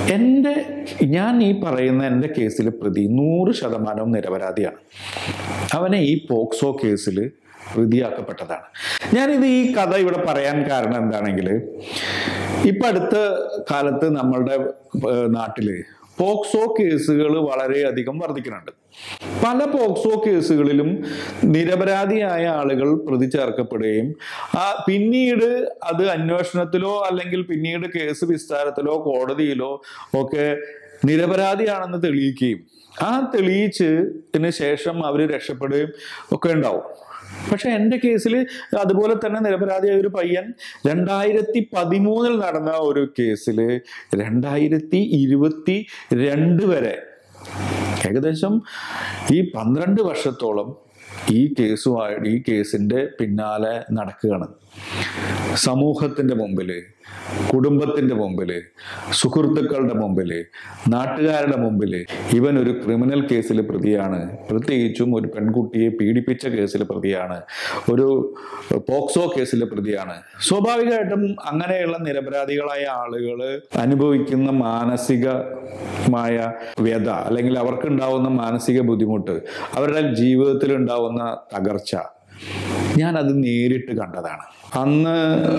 എൻ്റെ ഞാൻ ഈ പറയുന്ന എൻ്റെ കേസിൽ പ്രതി നൂറ് ശതമാനവും നിരപരാധിയാണ് അവനെ ഈ പോക്സോ കേസിൽ പ്രതിയാക്കപ്പെട്ടതാണ് ഞാനിത് ഈ കഥ ഇവിടെ പറയാൻ കാരണം എന്താണെങ്കിൽ ഇപ്പം അടുത്ത കാലത്ത് നമ്മളുടെ ഏഹ്, നാട്ടില് പോക്സോ കേസുകൾ വളരെയധികം വർദ്ധിക്കുന്നുണ്ട് പല പോക്സോ കേസുകളിലും നിരപരാധിയായ ആളുകൾ പ്രതി ചേർക്കപ്പെടുകയും ആ പിന്നീട് അത് അന്വേഷണത്തിലോ അല്ലെങ്കിൽ പിന്നീട് കേസ് വിസ്താരത്തിലോ കോടതിയിലോ ഒക്കെ നിരപരാധിയാണെന്ന് തെളിയിക്കുകയും ആ തെളിയിച്ചതിന് ശേഷം അവർ രക്ഷപ്പെടുകയും ഒക്കെ ഉണ്ടാവും പക്ഷെ എൻ്റെ കേസിൽ അതുപോലെ തന്നെ നിരപരാധിയായ ഒരു പയ്യൻ രണ്ടായിരത്തി പതിമൂന്നിൽ നടന്ന ഒരു കേസിൽ രണ്ടായിരത്തി ഇരുപത്തി രണ്ട് വരെ ഏകദേശം ഈ പന്ത്രണ്ട് വർഷത്തോളം ഈ കേസുമായിട്ട് ഈ കേസിൻ്റെ പിന്നാലെ നടക്കുകയാണ് സമൂഹത്തിൻ്റെ മുമ്പിൽ കുടുംബത്തിൻ്റെ മുമ്പിൽ സുഹൃത്തുക്കളുടെ മുമ്പിൽ നാട്ടുകാരുടെ മുമ്പിൽ ഇവൻ ഒരു ക്രിമിനൽ കേസിൽ പ്രതിയാണ് പ്രത്യേകിച്ചും ഒരു പെൺകുട്ടിയെ പീഡിപ്പിച്ച കേസിൽ പ്രതിയാണ് ഒരു പോക്സോ കേസിലെ പ്രതിയാണ് സ്വാഭാവികമായിട്ടും അങ്ങനെയുള്ള നിരപരാധികളായ ആളുകൾ അനുഭവിക്കുന്ന മാനസികമായ വ്യത അല്ലെങ്കിൽ അവർക്കുണ്ടാവുന്ന മാനസിക ബുദ്ധിമുട്ട് അവരുടെ ജീവിതത്തിൽ ഉണ്ടാവുന്ന തകർച്ച ഞാനത് നേരിട്ട് കണ്ടതാണ് അന്ന്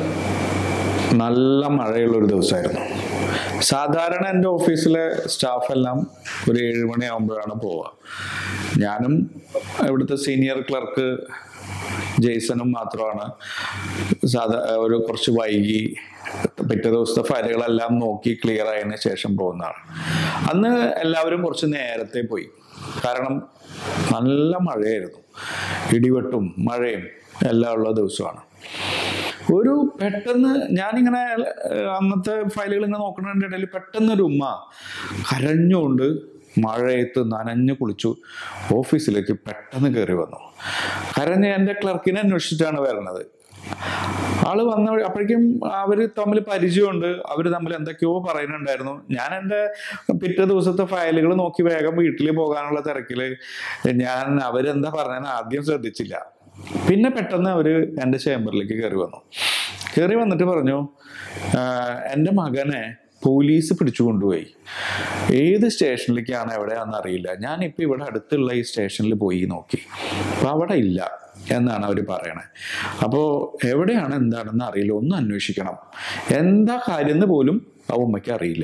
നല്ല മഴയുള്ള ഒരു ദിവസമായിരുന്നു സാധാരണ എൻ്റെ ഓഫീസിലെ സ്റ്റാഫെല്ലാം ഒരു ഏഴ് മണിയാകുമ്പോഴാണ് പോവുക ഞാനും ഇവിടുത്തെ സീനിയർ ക്ലർക്ക് ജെയ്സണും മാത്രമാണ് സാധാ ഒരു കുറച്ച് വൈകി പിറ്റേ ദിവസത്തെ ഫയലുകളെല്ലാം നോക്കി ക്ലിയർ ആയതിനു ശേഷം പോകുന്നതാണ് അന്ന് എല്ലാവരും കുറച്ച് നേരത്തെ പോയി കാരണം നല്ല മഴയായിരുന്നു ഇടിവെട്ടും മഴയും എല്ലാം ഉള്ള ദിവസമാണ് ഒരു പെട്ടെന്ന് ഞാനിങ്ങനെ ഏഹ്, അന്നത്തെ ഫയലുകൾ ഇങ്ങനെ നോക്കുന്നതിൻ്റെ ഇടയിൽ പെട്ടെന്ന് ഒരു ഉമ്മ കരഞ്ഞുകൊണ്ട് മഴയത്ത് നനഞ്ഞു കുളിച്ചു ഓഫീസിലേക്ക് പെട്ടെന്ന് കയറി വന്നു കരഞ്ഞ് എൻ്റെ ക്ലർക്കിനെ അന്വേഷിച്ചിട്ടാണ് വരുന്നത് ആള് വന്ന വഴി- അപ്പോഴേക്കും അവര് തമ്മിൽ പരിചയമുണ്ട് അവര് തമ്മിൽ എന്തൊക്കെയോ പറയുന്നുണ്ടായിരുന്നു ഞാൻ എൻ്റെ പിറ്റേ ദിവസത്തെ ഫയലുകൾ നോക്കി വേഗം വീട്ടിൽ പോകാനുള്ള തിരക്കില് ഞാൻ അവരെന്താ പറഞ്ഞതെന്ന് ആദ്യം ശ്രദ്ധിച്ചില്ല പിന്നെ പെട്ടെന്ന് അവര് എൻ്റെ ചേംബറിലേക്ക് കയറി വന്നു കയറി വന്നിട്ട് പറഞ്ഞു "ആഹ് എൻ്റെ മകനെ പോലീസ് പിടിച്ചു കൊണ്ടുപോയി ഏത് സ്റ്റേഷനിലേക്കാണ് എവിടെയാണെന്ന് അറിയില്ല ഞാനിപ്പോൾ ഇവിടെ അടുത്തുള്ള ഈ സ്റ്റേഷനിൽ പോയി നോക്കി അപ്പം അവിടെ ഇല്ല എന്നാണ് അവർ പറയണത് അപ്പോൾ എവിടെയാണ് എന്താണെന്ന് അറിയില്ല ഒന്ന് അന്വേഷിക്കണം എന്താ കാര്യം എന്ന് പോലും ആ ഉമ്മയ്ക്ക് അറിയില്ല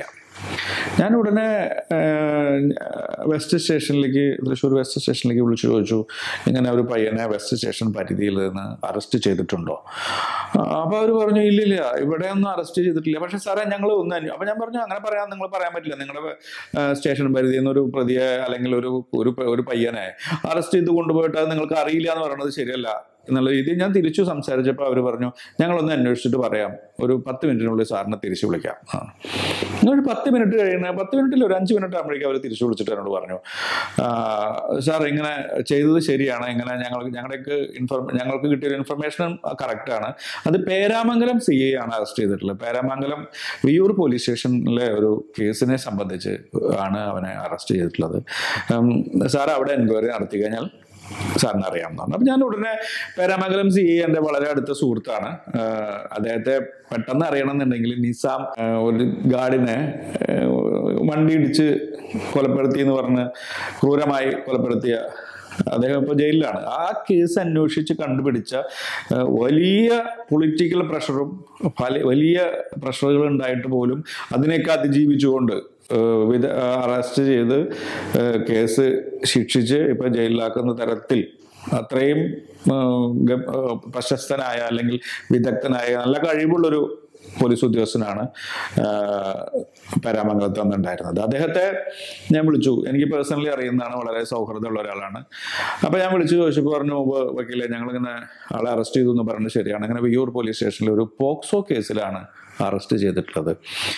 ഞാൻ ഉടനെ ഏഹ്, വെസ്റ്റ് സ്റ്റേഷനിലേക്ക് തൃശ്ശൂർ വെസ്റ്റ് സ്റ്റേഷനിലേക്ക് വിളിച്ചു ചോദിച്ചു ഇങ്ങനെ ഒരു പയ്യനെ വെസ്റ്റ് സ്റ്റേഷൻ പരിധിയിൽ നിന്ന് അറസ്റ്റ് ചെയ്തിട്ടുണ്ടോ അപ്പോൾ അവർ പറഞ്ഞു ഇല്ലില്ല ഇവിടെ ഒന്നും അറസ്റ്റ് ചെയ്തിട്ടില്ല പക്ഷെ സാറേ ഞങ്ങൾ ഒന്ന് അന്വേ അപ്പോൾ ഞാൻ പറഞ്ഞു അങ്ങനെ പറയാൻ നിങ്ങൾ പറയാൻ പറ്റില്ല നിങ്ങളുടെ ഏഹ്, സ്റ്റേഷൻ പരിധിയിൽ നിന്ന് ഒരു പ്രതിയെ അല്ലെങ്കിൽ ഒരു ഒരു പ- ഒരു പയ്യനെ അറസ്റ്റ് ചെയ്ത് കൊണ്ടുപോയിട്ട് അത് നിങ്ങൾക്ക് അറിയില്ല എന്ന് പറയുന്നത് ശരിയല്ല എന്നുള്ള രീതിയിൽ ഞാൻ തിരിച്ചു സംസാരിച്ചപ്പോൾ അവർ പറഞ്ഞു ഞങ്ങളൊന്ന് അന്വേഷിച്ചിട്ട് പറയാം ഒരു പത്ത് മിനിറ്റിനുള്ളിൽ സാറിനെ തിരിച്ചു വിളിക്കാം ആ. ഒരു പത്ത് മിനിറ്റ് കഴിയുന്ന പത്ത് മിനിറ്റിൽ ഒരു അഞ്ച് മിനിറ്റ് ആകുമ്പോഴേക്കും അവർ തിരിച്ചു വിളിച്ചിട്ട് എന്നോട് പറഞ്ഞു "ആ, സാർ ഇങ്ങനെ ചെയ്തത് ശരിയാണ് ഇങ്ങനെ ഞങ്ങൾ ഞങ്ങളുടെയൊക്കെ ഇൻഫോർമേ ഞങ്ങൾക്ക് കിട്ടിയ ഇൻഫർമേഷനും കറക്റ്റാണ് അത് പേരാമംഗലം സി ഐ ആണ് അറസ്റ്റ് ചെയ്തിട്ടുള്ളത് പേരാമംഗലം വിയൂർ പോലീസ് സ്റ്റേഷനിലെ ഒരു കേസിനെ സംബന്ധിച്ച് ആണ് അവനെ അറസ്റ്റ് ചെയ്തിട്ടുള്ളത് ഉം, സാർ അവിടെ എൻക്വയറി നടത്തി കഴിഞ്ഞാൽ സാറിന് അറിയാവുന്നതാണ് അപ്പം ഞാൻ ഉടനെ പേരാമംഗലം സി എൻ്റെ വളരെ അടുത്ത സുഹൃത്താണ് ആഹ് അദ്ദേഹത്തെ പെട്ടെന്ന് അറിയണമെന്നുണ്ടെങ്കിൽ നിസാം ആഹ് ഒരു ഗാർഡിനെ ആഹ് വണ്ടി ഇടിച്ച് കൊലപ്പെടുത്തി എന്ന് പറഞ്ഞ് ക്രൂരമായി കൊലപ്പെടുത്തിയ അദ്ദേഹം ഇപ്പോൾ ജയിലിലാണ് ആ കേസ് അന്വേഷിച്ച് കണ്ടുപിടിച്ച ആഹ് വലിയ പൊളിറ്റിക്കൽ പ്രഷറും പല വലിയ പ്രഷറുകൾ ഉണ്ടായിട്ട് പോലും അതിനെയൊക്കെ അതിജീവിച്ചുകൊണ്ട് ഏഹ് വിധ അറസ്റ്റ് ചെയ്ത് ഏഹ് കേസ് ശിക്ഷിച്ച് ഇപ്പൊ ജയിലിലാക്കുന്ന തരത്തിൽ അത്രയും ഏഹ് ഗ- ഏഹ് പ്രശസ്തനായ അല്ലെങ്കിൽ വിദഗ്ധനായ നല്ല കഴിവുള്ളൊരു പോലീസ് ഉദ്യോഗസ്ഥനാണ് ആഹ് പേരാമംഗലത്ത് വന്നിട്ടുണ്ടായിരുന്നത് അദ്ദേഹത്തെ ഞാൻ വിളിച്ചു എനിക്ക് പേഴ്സണലി അറിയുന്നതാണ് വളരെ സൗഹൃദമുള്ള ഒരാളാണ് അപ്പോൾ ഞാൻ വിളിച്ചു ചോദിച്ചപ്പോൾ പറഞ്ഞു "വ- വക്കീലെ ഞങ്ങളിങ്ങനെ ആളെ അറസ്റ്റ് ചെയ്തു എന്ന് പറഞ്ഞത് ശരിയാണ് അങ്ങനെ വിയൂർ പോലീസ് സ്റ്റേഷനിൽ ഒരു പോക്സോ കേസിലാണ് അറസ്റ്റ് ചെയ്തിട്ടുള്ളത്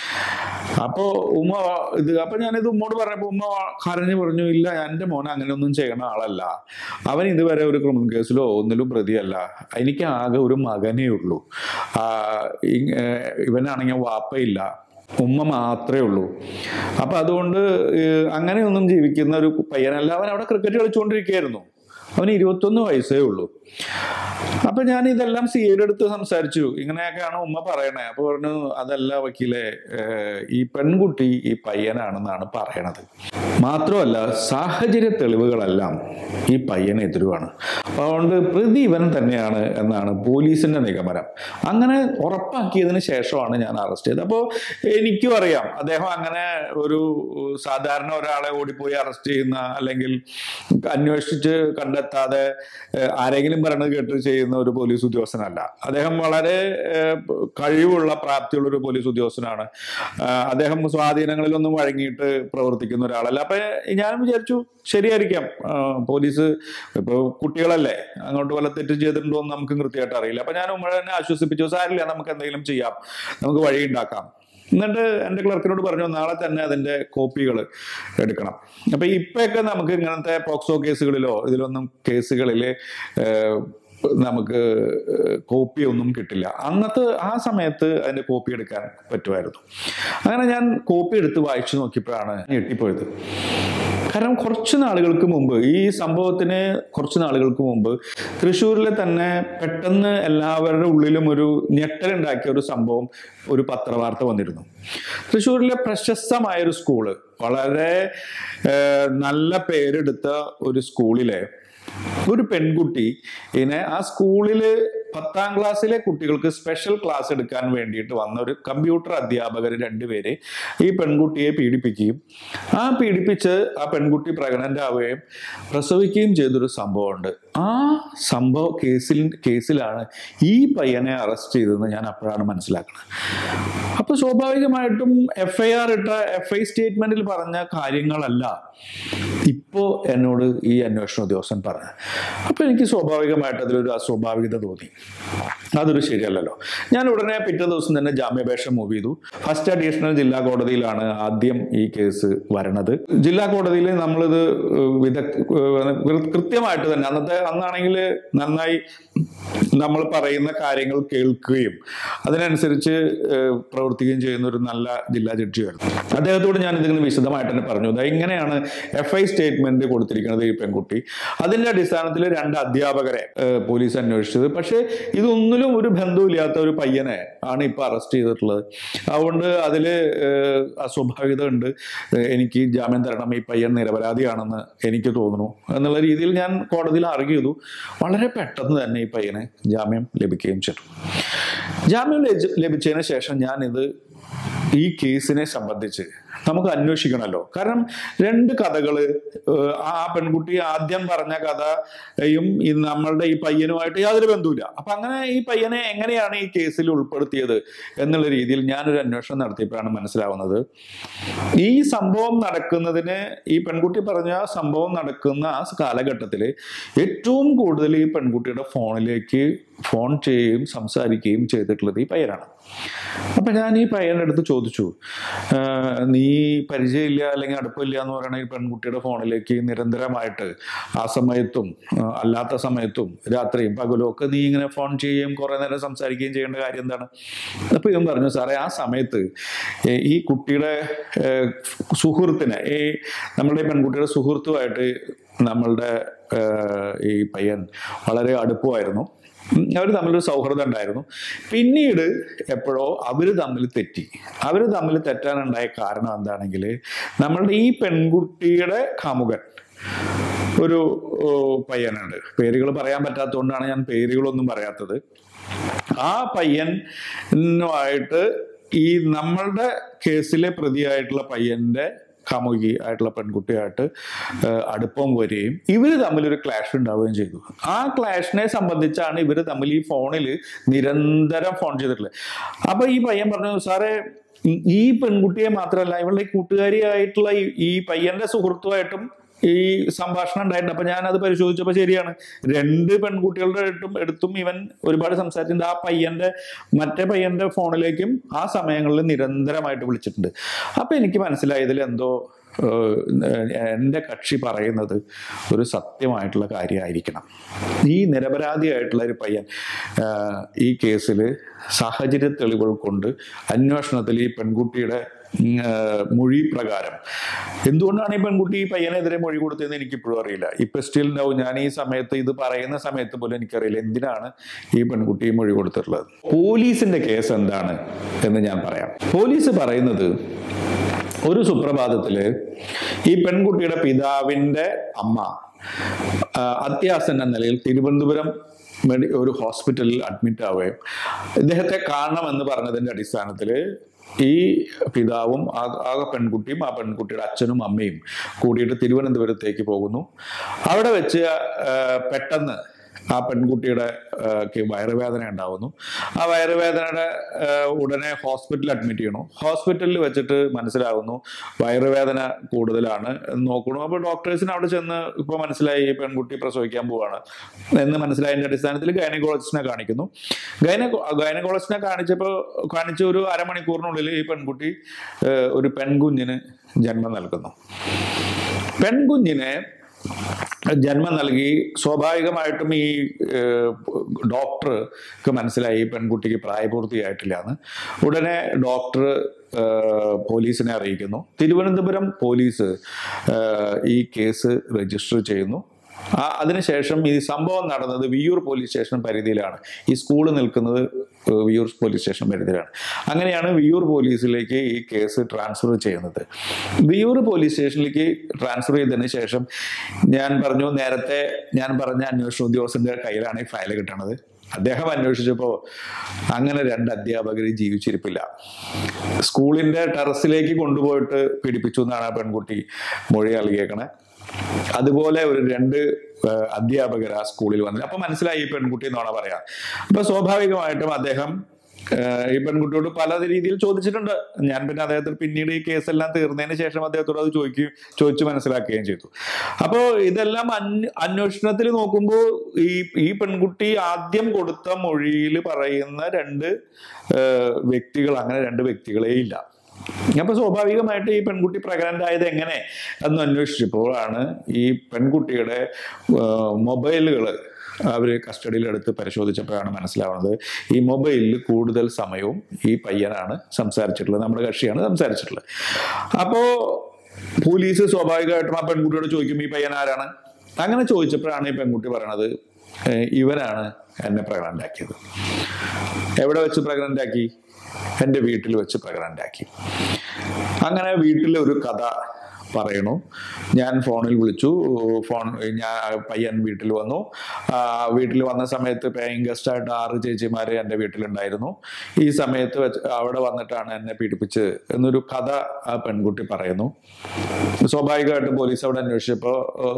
അപ്പോൾ ഉമ്മ ഇത് അപ്പൊ ഞാനിത് ഉമ്മോട് പറഞ്ഞപ്പോൾ ഉമ്മ കരഞ്ഞു പറഞ്ഞു ഇല്ല എൻ്റെ മോൻ അങ്ങനെയൊന്നും ചെയ്യണ ആളല്ല അവൻ ഇതുവരെ ഒരു ക്രിമിനൽ കേസിലോ ഒന്നിലും പ്രതിയല്ല എനിക്ക് ആകെ ഒരു മകനേ ഉള്ളൂ ആ, ഇ- ഏഹ് ഇവനാണെങ്കിൽ വാപ്പയില്ല ഉമ്മ മാത്രമേ ഉള്ളൂ അപ്പൊ അതുകൊണ്ട് ഏഹ് അങ്ങനെയൊന്നും ജീവിക്കുന്ന ഒരു പയ്യനല്ല അവൻ അവിടെ ക്രിക്കറ്റ് കളിച്ചുകൊണ്ടിരിക്കുകയായിരുന്നു അവന് ഇരുപത്തൊന്ന് വയസ്സേ ഉള്ളൂ അപ്പൊ ഞാൻ ഇതെല്ലാം സി ഐയുടെ അടുത്ത് സംസാരിച്ചു ഇങ്ങനെയൊക്കെയാണ് ഉമ്മ പറയണേ അപ്പൊ പറഞ്ഞു അതല്ല വക്കീലെ ഏഹ്, ഈ പെൺകുട്ടി ഈ പയ്യനാണെന്നാണ് പറയണത് മാത്രമല്ല സാഹചര്യ തെളിവുകളെല്ലാം ഈ പയ്യനെതിരുവാണ് അപ്പൊ അതുകൊണ്ട് പ്രതി ഇവൻ തന്നെയാണ് എന്നാണ് പോലീസിന്റെ നിഗമനം അങ്ങനെ ഉറപ്പാക്കിയതിന് ശേഷമാണ് ഞാൻ അറസ്റ്റ് ചെയ്തത് അപ്പോൾ എനിക്കും അറിയാം അദ്ദേഹം അങ്ങനെ ഒരു സാധാരണ ഒരാളെ ഓടിപ്പോയി അറസ്റ്റ് ചെയ്യുന്ന അല്ലെങ്കിൽ അന്വേഷിച്ച് കണ്ടെത്താതെ ഏഹ്, ആരെങ്കിലും പറയണത് കേട്ട് ചെയ്യുന്ന ഒരു പോലീസ് ഉദ്യോഗസ്ഥനല്ല അദ്ദേഹം വളരെ ഏഹ്, കഴിവുള്ള പ്രാപ്തിയുള്ള ഒരു പോലീസ് ഉദ്യോഗസ്ഥനാണ് ആഹ്, അദ്ദേഹം സ്വാധീനങ്ങളിലൊന്നും വഴങ്ങിയിട്ട് പ്രവർത്തിക്കുന്ന ഒരാളല്ല അപ്പൊ ഞാൻ വിചാരിച്ചു ശരിയായിരിക്കാം ആഹ്, പോലീസ് ഇപ്പൊ കുട്ടികളല്ലേ അങ്ങോട്ട് വല്ല തെറ്റ് ചെയ്തിട്ടുണ്ടോ എന്ന് നമുക്ക് കൃത്യമായിട്ട് അറിയില്ല അപ്പൊ ഞാൻ ഉമ്മ തന്നെ ആശ്വസിപ്പിച്ചു സാരില്ല നമുക്ക് എന്തെങ്കിലും ചെയ്യാം നമുക്ക് വഴി ഉണ്ടാക്കാം എന്നിട്ട് എൻ്റെ ക്ലർക്കിനോട് പറഞ്ഞു നാളെ തന്നെ അതിന്റെ കോപ്പികൾ എടുക്കണം അപ്പൊ ഇപ്പൊക്കെ നമുക്ക് ഇങ്ങനത്തെ പോക്സോ കേസുകളിലോ ഇതിലൊന്നും കേസുകളിൽ നമുക്ക് കോപ്പി ഒന്നും കിട്ടില്ല അന്നത്തെ ആ സമയത്ത് അതിന്റെ കോപ്പി എടുക്കാൻ പറ്റുമായിരുന്നു അങ്ങനെ ഞാൻ കോപ്പി എടുത്ത് വായിച്ചു നോക്കിയപ്പോഴാണ് ഞെട്ടിപ്പോയത് കാരണം കുറച്ച് നാളുകൾക്ക് മുമ്പ് ഈ സംഭവത്തിന് കുറച്ച് നാളുകൾക്ക് മുമ്പ് തൃശ്ശൂരിലെ തന്നെ പെട്ടെന്ന് എല്ലാവരുടെ ഉള്ളിലും ഒരു ഞെട്ടലുണ്ടാക്കിയ ഒരു സംഭവം ഒരു പത്രവാർത്ത വന്നിരുന്നു തൃശ്ശൂരിലെ പ്രശസ്തമായ ഒരു സ്കൂള് വളരെ ഏഹ്, നല്ല പേരെടുത്ത ഒരു സ്കൂളിലെ ഒരു പെൺകുട്ടി ഇതിനെ ആ സ്കൂളില് പത്താം ക്ലാസ്സിലെ കുട്ടികൾക്ക് സ്പെഷ്യൽ ക്ലാസ് എടുക്കാൻ വേണ്ടിയിട്ട് വന്ന ഒരു കമ്പ്യൂട്ടർ അധ്യാപകർ രണ്ടുപേര് ഈ പെൺകുട്ടിയെ പീഡിപ്പിക്കുകയും ആ പീഡിപ്പിച്ച് ആ പെൺകുട്ടി പ്രഗ്നന്റ് ആവുകയും പ്രസവിക്കുകയും ചെയ്തൊരു സംഭവമുണ്ട് ആ സംഭവ കേസിൽ കേസിലാണ് ഈ പയ്യനെ അറസ്റ്റ് ചെയ്തതെന്ന് ഞാൻ അപ്പോഴാണ് മനസ്സിലാക്കുന്നത് അപ്പൊ സ്വാഭാവികമായിട്ടും എഫ് ഐ ആർ ഇട്ട എഫ് ഐ സ്റ്റേറ്റ്മെന്റിൽ പറഞ്ഞ കാര്യങ്ങളല്ല ഇപ്പോ എന്നോട് ഈ അന്വേഷണ ഉദ്യോഗസ്ഥൻ പറഞ്ഞു അപ്പൊ എനിക്ക് സ്വാഭാവികമായിട്ട് അതിലൊരു അസ്വാഭാവികത തോന്നി അതൊരു ശരിയല്ലല്ലോ ഞാൻ ഉടനെ പിറ്റേ ദിവസം തന്നെ ജാമ്യാപേക്ഷ മൂവ് ചെയ്തു ഫസ്റ്റ് അഡീഷണൽ ജില്ലാ കോടതിയിലാണ് ആദ്യം ഈ കേസ് വരണത് ജില്ലാ കോടതിയിൽ നമ്മളിത് വിദഗ്ധ കൃത്യമായിട്ട് തന്നെ അന്നത്തെ അന്നാണെങ്കിൽ നന്നായി നമ്മൾ പറയുന്ന കാര്യങ്ങൾ കേൾക്കുകയും അതിനനുസരിച്ച് ഏഹ്, പ്രവർത്തിക്കുകയും ചെയ്യുന്ന ഒരു നല്ല ജില്ലാ ജഡ്ജിയായിരുന്നു അദ്ദേഹത്തോട് ഞാൻ ഇതിങ്ങനെ വിശദമായിട്ട് തന്നെ പറഞ്ഞു "ദാ ഇങ്ങനെയാണ് എഫ് ഐ സ്റ്റേറ്റ്മെന്റ് കൊടുത്തിരിക്കുന്നത് ഈ പെൺകുട്ടി അതിന്റെ അടിസ്ഥാനത്തിൽ രണ്ട് അധ്യാപകരെ ഏഹ്, പോലീസ് അന്വേഷിച്ചത് പക്ഷേ ഇതൊന്നിലും ഒരു ബന്ധവുമില്ലാത്ത ഒരു പയ്യനെ ആണ് ഇപ്പൊ അറസ്റ്റ് ചെയ്തിട്ടുള്ളത് അതുകൊണ്ട് അതില് ഏഹ്, അസ്വാഭാവികത ഉണ്ട് ഏഹ്, എനിക്ക് ജാമ്യം തരണം ഈ പയ്യൻ നിരപരാധിയാണെന്ന് എനിക്ക് തോന്നുന്നു എന്നുള്ള രീതിയിൽ ഞാൻ കോടതിയിൽ ആർഗ്യ ചെയ്തു വളരെ പെട്ടെന്ന് തന്നെ ഈ പയ്യന് ജാമ്യം ലഭിക്കുകയും ചെയ്തു ജാമ്യം ലഭി- ലഭിച്ചതിന് ശേഷം ഞാൻ ഇത് ഈ കേസിനെ സംബന്ധിച്ച് നമുക്ക് അന്വേഷിക്കണമല്ലോ കാരണം രണ്ട് കഥകള് ഏഹ്, ആ പെൺകുട്ടി ആദ്യം പറഞ്ഞ കഥയും ഈ നമ്മളുടെ ഈ പയ്യനുമായിട്ട് യാതൊരു ബന്ധവുമില്ല അപ്പൊ അങ്ങനെ ഈ പയ്യനെ എങ്ങനെയാണ് ഈ കേസിൽ ഉൾപ്പെടുത്തിയത് എന്നുള്ള രീതിയിൽ ഞാനൊരു അന്വേഷണം നടത്തിയപ്പോഴാണ് മനസ്സിലാവുന്നത് ഈ സംഭവം നടക്കുന്നതിന് ഈ പെൺകുട്ടി പറഞ്ഞ സംഭവം നടക്കുന്ന ആ കാലഘട്ടത്തിൽ ഏറ്റവും കൂടുതൽ ഈ പെൺകുട്ടിയുടെ ഫോണിലേക്ക് ഫോൺ ചെയ്യുകയും സംസാരിക്കുകയും ചെയ്തിട്ടുള്ളത് ഈ പയ്യനാണ് അപ്പൊ ഞാൻ ഈ പയ്യന്റെ അടുത്ത് ചോദിച്ചു "ആഹ് നീ പരിചയമില്ല അല്ലെങ്കിൽ അടുപ്പമില്ല എന്ന് പറയുന്ന ഈ പെൺകുട്ടിയുടെ ഫോണിലേക്ക് നിരന്തരമായിട്ട് ആ സമയത്തും ആഹ് അല്ലാത്ത സമയത്തും രാത്രിയും പകലും ഒക്കെ നീ ഇങ്ങനെ ഫോൺ ചെയ്യുകയും കുറെ നേരം സംസാരിക്കുകയും ചെയ്യേണ്ട കാര്യം എന്താണ് അപ്പൊ ഇവൻ പറഞ്ഞു സാറേ ആ സമയത്ത് ഏ- ഈ കുട്ടിയുടെ ഏഹ്, സുഹൃത്തിനെ ഈ നമ്മളുടെ ഈ പെൺകുട്ടിയുടെ സുഹൃത്തുമായിട്ട് നമ്മളുടെ ഏഹ്, ഈ പയ്യൻ വളരെ അടുപ്പമായിരുന്നു അവർ തമ്മിലൊരു സൗഹൃദം ഉണ്ടായിരുന്നു പിന്നീട് എപ്പോഴോ അവർ തമ്മിൽ തെറ്റി അവർ തമ്മിൽ തെറ്റാനുണ്ടായ കാരണം എന്താണെങ്കിൽ നമ്മളുടെ ഈ പെൺകുട്ടിയുടെ കാമുകൻ ഒരു ഓ, പയ്യനുണ്ട് പേരുകൾ പറയാൻ പറ്റാത്തതുകൊണ്ടാണ് ഞാൻ പേരുകളൊന്നും പറയാത്തത് ആ പയ്യനുമായിട്ട് ഈ നമ്മളുടെ കേസിലെ പ്രതിയായിട്ടുള്ള പയ്യന്റെ കാമുകി ആയിട്ടുള്ള പെൺകുട്ടിയായിട്ട് ഏഹ്, അടുപ്പം വരികയും ഇവർ തമ്മിൽ ഒരു ക്ലാഷ് ഉണ്ടാവുകയും ചെയ്തു ആ ക്ലാഷിനെ സംബന്ധിച്ചാണ് ഇവർ തമ്മിൽ ഈ ഫോണിൽ നിരന്തരം ഫോൺ ചെയ്തിട്ടുള്ളത് അപ്പൊ ഈ പയ്യൻ പറഞ്ഞു സാറേ ഈ- ഈ പെൺകുട്ടിയെ മാത്രമല്ല ഇവളുടെ ഈ കൂട്ടുകാരിയായിട്ടുള്ള ഈ- ഈ പയ്യന്റെ സുഹൃത്തുമായിട്ടും ഈ സംഭാഷണം ഉണ്ടായിട്ടുണ്ട് അപ്പൊ ഞാൻ അത് പരിശോധിച്ചപ്പോൾ ശരിയാണ് രണ്ട് പെൺകുട്ടികളുടെ അടുത്തും എടുത്തും ഇവൻ ഒരുപാട് സംസാരിച്ചിട്ടുണ്ട് ആ പയ്യന്റെ മറ്റേ പയ്യന്റെ ഫോണിലേക്കും ആ സമയങ്ങളിൽ നിരന്തരമായിട്ട് വിളിച്ചിട്ടുണ്ട് അപ്പൊ എനിക്ക് മനസ്സിലായതിൽ എന്തോ ഏഹ്, എൻ്റെ കക്ഷി പറയുന്നത് ഒരു സത്യമായിട്ടുള്ള കാര്യമായിരിക്കണം ഈ നിരപരാധിയായിട്ടുള്ള ഒരു പയ്യൻ ആഹ്, ഈ കേസിൽ സാഹചര്യ തെളിവുകൾ കൊണ്ട് അന്വേഷണത്തിൽ ഈ പെൺകുട്ടിയുടെ ഉം, ആ, മൊഴി പ്രകാരം എന്തുകൊണ്ടാണ് ഈ പെൺകുട്ടി ഈ പയ്യനെതിരെ മൊഴി കൊടുത്തതെന്ന് എനിക്ക് ഇപ്പോഴും അറിയില്ല ഇപ്പൊ സ്റ്റിൽ ഉണ്ടാവും ഞാൻ ഈ സമയത്ത് ഇത് പറയുന്ന സമയത്ത് പോലും എനിക്കറിയില്ല എന്തിനാണ് ഈ പെൺകുട്ടി ഈ മൊഴി കൊടുത്തിട്ടുള്ളത് പോലീസിന്റെ കേസ് എന്താണ് എന്ന് ഞാൻ പറയാം പോലീസ് പറയുന്നത് ഒരു സുപ്രഭാതത്തില് ഈ പെൺകുട്ടിയുടെ പിതാവിന്റെ അമ്മ ആ, അത്യാസന്ന നിലയിൽ തിരുവനന്തപുരം മെഡി ഒരു ഹോസ്പിറ്റലിൽ അഡ്മിറ്റ് ആവുകയും ഇദ്ദേഹത്തെ കാണണമെന്ന് പറഞ്ഞതിന്റെ അടിസ്ഥാനത്തിൽ ഈ പിതാവും ആ ആ പെൺകുട്ടിയും ആ പെൺകുട്ടിയുടെ അച്ഛനും അമ്മയും കൂടിയിട്ട് തിരുവനന്തപുരത്തേക്ക് പോകുന്നു അവിടെ വെച്ച് ആ, പെട്ടെന്ന് ആ പെൺകുട്ടിയുടെ ആ, ക്ക് വയറുവേദന ഉണ്ടാവുന്നു ആ വയറുവേദനയുടെ ആ, ഉടനെ ഹോസ്പിറ്റലിൽ അഡ്മിറ്റ് ചെയ്യണു ഹോസ്പിറ്റലിൽ വെച്ചിട്ട് മനസ്സിലാവുന്നു വയറുവേദന കൂടുതലാണ് എന്ന് നോക്കണു അപ്പോൾ ഡോക്ടേഴ്സിന് അവിടെ ചെന്ന് ഇപ്പോൾ മനസ്സിലായി ഈ പെൺകുട്ടി പ്രസവിക്കാൻ പോവാണ് എന്ന് മനസ്സിലായതിന്റെ അടിസ്ഥാനത്തിൽ ഗൈനക്കോളജിസ്റ്റിനെ കാണിക്കുന്നു ഗൈനക്കോ ഗൈനക്കോളജിസ്റ്റിനെ കാണിച്ചപ്പോൾ കാണിച്ച ഒരു അരമണിക്കൂറിനുള്ളിൽ ഈ പെൺകുട്ടി ആ, ഒരു പെൺകുഞ്ഞിന് ജന്മം നൽകുന്നു പെൺകുഞ്ഞിനെ ജന്മം നൽകി സ്വാഭാവികമായിട്ടും ഈ ഏഹ്, ഡോക്ടർക്ക് മനസ്സിലായി ഈ പെൺകുട്ടിക്ക് പ്രായപൂർത്തിയായിട്ടില്ല എന്ന് ഉടനെ ഡോക്ടർ ഏഹ്, പോലീസിനെ അറിയിക്കുന്നു തിരുവനന്തപുരം പോലീസ് ഏഹ്, ഈ കേസ് രജിസ്റ്റർ ചെയ്യുന്നു ആ അതിനുശേഷം ഈ സംഭവം നടന്നത് വിയൂർ പോലീസ് സ്റ്റേഷൻ പരിധിയിലാണ് ഈ സ്കൂൾ നിൽക്കുന്നത് ഏഹ്, വിയൂർ പോലീസ് സ്റ്റേഷൻ പരിധിയിലാണ് അങ്ങനെയാണ് വിയൂർ പോലീസിലേക്ക് ഈ കേസ് ട്രാൻസ്ഫർ ചെയ്യുന്നത് വിയൂർ പോലീസ് സ്റ്റേഷനിലേക്ക് ട്രാൻസ്ഫർ ചെയ്തതിന് ശേഷം ഞാൻ പറഞ്ഞു നേരത്തെ ഞാൻ പറഞ്ഞ അന്വേഷണ ഉദ്യോഗസ്ഥന്റെ കയ്യിലാണ് ഈ ഫയൽ കിട്ടണത് അദ്ദേഹം അന്വേഷിച്ചപ്പോൾ അങ്ങനെ രണ്ട് അധ്യാപകർ ജീവിച്ചിരിപ്പില്ല സ്കൂളിന്റെ ടെറസിലേക്ക് കൊണ്ടുപോയിട്ട് പീഡിപ്പിച്ചു എന്നാണ് ആ പെൺകുട്ടി മൊഴി നൽകിയേക്കണേ അതുപോലെ ഒരു രണ്ട് ഏഹ്, അധ്യാപകർ ആ സ്കൂളിൽ വന്നില്ല അപ്പൊ മനസ്സിലായി ഈ പെൺകുട്ടി എന്നാണ് പറയാം അപ്പൊ സ്വാഭാവികമായിട്ടും അദ്ദേഹം ഏഹ്, ഈ പെൺകുട്ടിയോട് പല രീതിയിൽ ചോദിച്ചിട്ടുണ്ട് ഞാൻ പിന്നെ അദ്ദേഹത്തിന് പിന്നീട് ഈ കേസെല്ലാം തീർന്നതിന് ശേഷം അദ്ദേഹത്തോട് അത് ചോദിക്കുകയും ചോദിച്ചു മനസ്സിലാക്കുകയും ചെയ്തു അപ്പോൾ ഇതെല്ലാം അന്വ- അന്വേഷണത്തിൽ നോക്കുമ്പോൾ ഈ ഈ പെൺകുട്ടി ആദ്യം കൊടുത്ത മൊഴിയിൽ പറയുന്ന രണ്ട് ഏഹ്, വ്യക്തികൾ അങ്ങനെ രണ്ട് വ്യക്തികളേ ഇല്ല അപ്പൊ സ്വാഭാവികമായിട്ട് ഈ പെൺകുട്ടി പ്രഗ്നന്റ് ആയത് എങ്ങനെ എന്ന് അന്വേഷിച്ചപ്പോഴാണ് ഈ പെൺകുട്ടിയുടെ മൊബൈലുകൾ അവർ കസ്റ്റഡിയിലെടുത്ത് പരിശോധിച്ചപ്പോഴാണ് മനസ്സിലാവുന്നത് ഈ മൊബൈലിൽ കൂടുതൽ സമയവും ഈ പയ്യനാണ് സംസാരിച്ചിട്ടുള്ളത് നമ്മുടെ കക്ഷിയാണ് സംസാരിച്ചിട്ടുള്ളത് അപ്പോ പോലീസ് സ്വാഭാവികമായിട്ടും ആ പെൺകുട്ടിയോട് ചോദിക്കും ഈ പയ്യൻ ആരാണ് അങ്ങനെ ചോദിച്ചപ്പോഴാണ് ഈ പെൺകുട്ടി പറയണത് "ഏഹ് ഇവനാണ് എന്നെ പ്രഗ്നന്റ് ആക്കിയത് എവിടെ വെച്ച് പ്രഗ്നന്റ് ആക്കി എൻ്റെ വീട്ടിൽ വെച്ച് പ്രഗ്നന്റ് ആക്കി അങ്ങനെ വീട്ടിലെ ഒരു കഥ പറയണു ഞാൻ ഫോണിൽ വിളിച്ചു ഫോൺ ഞാൻ പയ്യൻ വീട്ടിൽ വന്നു ആ, വീട്ടിൽ വന്ന സമയത്ത് പേയിങ് ഗസ്റ്റ് ആയിട്ട് ആറ് ചേച്ചിമാർ എൻ്റെ വീട്ടിലുണ്ടായിരുന്നു ഈ സമയത്ത് വെച്ച് അവിടെ വന്നിട്ടാണ് എന്നെ പീഡിപ്പിച്ചത് എന്നൊരു കഥ ആ പെൺകുട്ടി പറയുന്നു സ്വാഭാവികമായിട്ടും പോലീസ് അവിടെ അന്വേഷിച്ചപ്പോൾ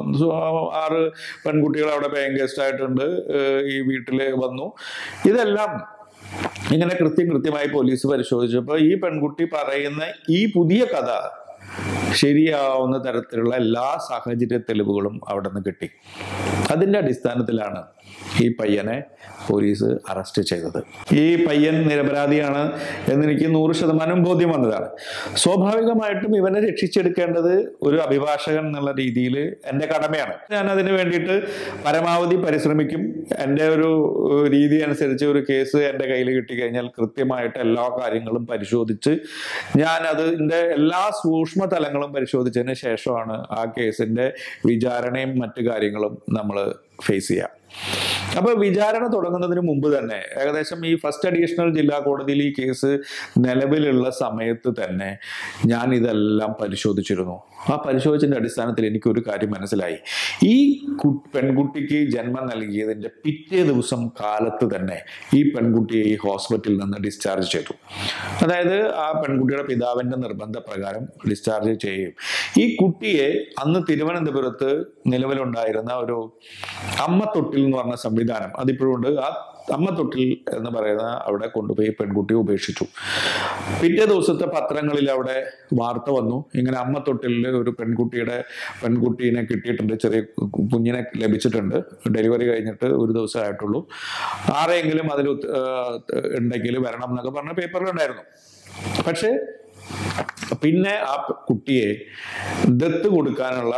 ആറ് പെൺകുട്ടികൾ അവിടെ പേയിങ് ഗസ്റ്റ് ആയിട്ടുണ്ട് ഏഹ് ഈ വീട്ടിൽ വന്നു ഇതെല്ലാം ഇങ്ങനെ കൃത്യം കൃത്യമായി പോലീസ് പരിശോധിച്ചപ്പോൾ ഈ പെൺകുട്ടി പറയുന്ന ഈ പുതിയ കഥ ശരിയാവുന്ന തരത്തിലുള്ള എല്ലാ സാഹചര്യ തെളിവുകളും അവിടെ നിന്ന് കിട്ടി അതിന്റെ അടിസ്ഥാനത്തിലാണ് ഈ പയ്യനെ പോലീസ് അറസ്റ്റ് ചെയ്തത് ഈ പയ്യൻ നിരപരാധിയാണ് എന്നെനിക്ക് നൂറ് ശതമാനം ബോധ്യം വന്നതാണ് സ്വാഭാവികമായിട്ടും ഇവനെ രക്ഷിച്ചെടുക്കേണ്ടത് ഒരു അഭിഭാഷകൻ എന്നുള്ള രീതിയിൽ എൻ്റെ കടമയാണ് ഞാൻ അതിന് വേണ്ടിയിട്ട് പരമാവധി പരിശ്രമിക്കും എൻ്റെ ഒരു ഏഹ്, രീതി അനുസരിച്ച് ഒരു കേസ് എൻ്റെ കയ്യിൽ കിട്ടിക്കഴിഞ്ഞാൽ കൃത്യമായിട്ട് എല്ലാ കാര്യങ്ങളും പരിശോധിച്ച് ഞാൻ അതിൻ്റെ എല്ലാ സൂക്ഷ്മ തലങ്ങളും പരിശോധിച്ചതിന് ശേഷമാണ് ആ കേസിൻ്റെ വിചാരണയും മറ്റു കാര്യങ്ങളും നമ്മൾ ഫേസ് ചെയ്യുക അപ്പോൾ വിചാരണ തുടങ്ങുന്നതിന് മുമ്പ് തന്നെ ഏകദേശം ഈ ഫസ്റ്റ് അഡീഷണൽ ജില്ലാ കോടതിയിൽ ഈ കേസ് നിലവിലുള്ള സമയത്ത് തന്നെ ഞാൻ ഇതെല്ലാം പരിശോധിച്ചിരുന്നു ആ പരിശോധിച്ചതിന്റെ അടിസ്ഥാനത്തിൽ എനിക്കൊരു കാര്യം മനസ്സിലായി ഈ കു- പെൺകുട്ടിക്ക് ജന്മം നൽകിയതിന്റെ പിറ്റേ ദിവസം കാലത്ത് തന്നെ ഈ പെൺകുട്ടിയെ ഈ ഹോസ്പിറ്റലിൽ നിന്ന് ഡിസ്ചാർജ് ചെയ്തു അതായത് ആ പെൺകുട്ടിയുടെ പിതാവിന്റെ നിർബന്ധപ്രകാരം ഡിസ്ചാർജ് ചെയ്യും ഈ കുട്ടിയെ അന്ന് തിരുവനന്തപുരത്ത് നിലവിലുണ്ടായിരുന്ന ഒരു അമ്മ തൊട്ടിൽ എന്ന് പറഞ്ഞ സംവിധാനം അതിപ്പോഴും ഉണ്ട് ആ അമ്മ തൊട്ടിൽ എന്ന് പറയുന്ന അവിടെ കൊണ്ടുപോയി പെൺകുട്ടിയെ ഉപേക്ഷിച്ചു പിറ്റേ ദിവസത്തെ പത്രങ്ങളിൽ അവിടെ വാർത്ത വന്നു ഇങ്ങനെ അമ്മ തൊട്ടിലിൽ ഒരു പെൺകുട്ടിയുടെ പെൺകുട്ടീനെ കിട്ടിയിട്ടുണ്ട് ചെറിയ കു- കുഞ്ഞിനെ ലഭിച്ചിട്ടുണ്ട് ഡെലിവറി കഴിഞ്ഞിട്ട് ഒരു ദിവസം ആയിട്ടുള്ളൂ ആരെങ്കിലും അതിൽ ഉത്ത- ഏഹ് ഉണ്ടെങ്കിൽ വരണം എന്നൊക്കെ പറഞ്ഞ പേപ്പറിലുണ്ടായിരുന്നു പക്ഷേ പിന്നെ ആ പ- കുട്ടിയെ ദത്ത് കൊടുക്കാനുള്ള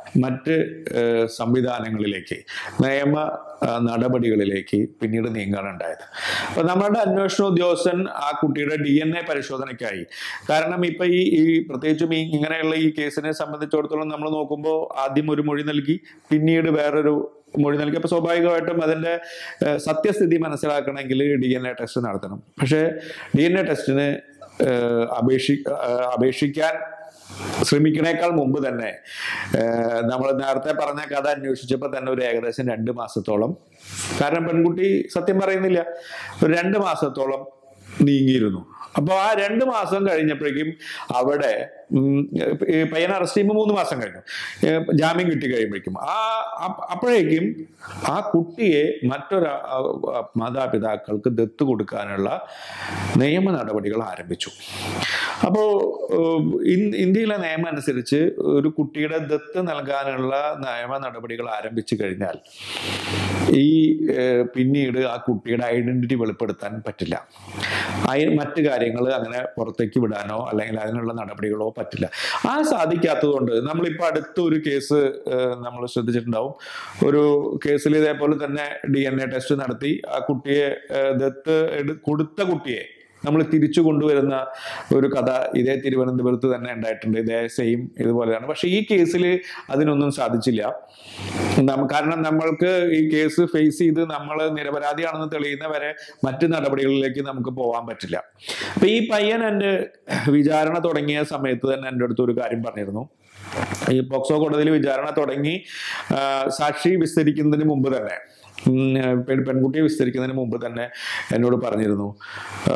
മറ്റ് ഏഹ്, സംവിധാനങ്ങളിലേക്ക് നിയമ ആ, നടപടികളിലേക്ക് പിന്നീട് നീങ്ങാനുണ്ടായത് അപ്പൊ നമ്മുടെ അന്വേഷണ ഉദ്യോഗസ്ഥൻ ആ കുട്ടിയുടെ ഡി എൻ എ പരിശോധനയ്ക്കായി കാരണം ഇപ്പൊ ഈ ഈ പ്രത്യേകിച്ചും ഈ ഇങ്ങനെയുള്ള ഈ കേസിനെ സംബന്ധിച്ചിടത്തോളം നമ്മൾ നോക്കുമ്പോൾ ആദ്യം ഒരു മൊഴി നൽകി പിന്നീട് വേറൊരു മൊഴി നൽകി അപ്പൊ സ്വാഭാവികമായിട്ടും അതിന്റെ ഏഹ്, സത്യസ്ഥിതി മനസ്സിലാക്കണമെങ്കിൽ ഡി എൻ എ ടെസ്റ്റ് നടത്തണം പക്ഷേ ഡി എൻ എ ടെസ്റ്റിന് അപേക്ഷി ഏഹ്, അപേക്ഷിക്കാൻ ശ്രമിക്കണേക്കാൾ മുമ്പ് തന്നെ നമ്മൾ നേരത്തെ പറഞ്ഞ കഥ അന്വേഷിച്ചപ്പോൾ തന്നെ ഒരു ഏകദേശം രണ്ട് മാസത്തോളം കാരണം പെൺകുട്ടി സത്യം പറയുന്നില്ല ഒരു രണ്ട് മാസത്തോളം നീങ്ങിയിരുന്നു അപ്പോൾ ആ രണ്ട് മാസം കഴിഞ്ഞപ്പോഴേക്കും അവിടെ ഉം, ഈ പയ്യനെ അറസ്റ്റ് ചെയ്യുമ്പോൾ മൂന്ന് മാസം കഴിഞ്ഞു ഏ, ജാമ്യം കിട്ടി കഴിയുമ്പോഴേക്കും ആ അപ്പ- അപ്പോഴേക്കും ആ കുട്ടിയെ മറ്റൊരു ആ, മാതാപിതാക്കൾക്ക് ദത്ത് കൊടുക്കാനുള്ള നിയമ നടപടികൾ ആരംഭിച്ചു അപ്പോൾ ഇന്ത്യയിലെ നിയമം അനുസരിച്ച് ഒരു കുട്ടിയുടെ ദത്ത് നൽകാനുള്ള നിയമ നടപടികൾ ആരംഭിച്ചു കഴിഞ്ഞാൽ ഈ ഏഹ്, പിന്നീട് ആ കുട്ടിയുടെ ഐഡന്റിറ്റി വെളിപ്പെടുത്താൻ പറ്റില്ല അയ- മറ്റു കാര്യങ്ങൾ അങ്ങനെ പുറത്തേക്ക് വിടാനോ അല്ലെങ്കിൽ അതിനുള്ള നടപടികളോ പറ്റില്ല ആ സാധിക്കാത്തത് കൊണ്ട് നമ്മളിപ്പോൾ അടുത്ത ഒരു കേസ് നമ്മൾ ശ്രദ്ധിച്ചിട്ടുണ്ടാവും ഒരു കേസിൽ ഇതേപോലെ തന്നെ ഡി എൻ എ ടെസ്റ്റ് നടത്തി ആ കുട്ടിയെ ഏഹ്, ദത്ത് എടു- കൊടുത്ത കുട്ടിയെ നമ്മൾ തിരിച്ചു കൊണ്ടുവരുന്ന ഒരു കഥ ഇതേ തിരുവനന്തപുരത്ത് തന്നെ ഉണ്ടായിട്ടുണ്ട് ഇതേ സെയിം ഇതുപോലെയാണ് പക്ഷെ ഈ കേസിൽ അതിനൊന്നും സാധിച്ചില്ല നമ്മ- കാരണം നമ്മൾക്ക് ഈ കേസ് ഫേസ് ചെയ്ത് നമ്മൾ നിരപരാധിയാണെന്ന് തെളിയുന്നവരെ മറ്റ് നടപടികളിലേക്ക് നമുക്ക് പോകാൻ പറ്റില്ല അപ്പൊ ഈ പയ്യൻ എൻ്റെ വിചാരണ തുടങ്ങിയ സമയത്ത് തന്നെ എൻ്റെ അടുത്ത് ഒരു കാര്യം പറഞ്ഞിരുന്നു ഈ പോക്സോ കോടതിയിൽ വിചാരണ തുടങ്ങി ആ, സാക്ഷി വിസ്തരിക്കുന്നതിന് മുമ്പ് തന്നെ ഉം, പെൺ- പെൺകുട്ടിയെ വിസ്തരിക്കുന്നതിന് മുമ്പ് തന്നെ എന്നോട് പറഞ്ഞിരുന്നു ആ,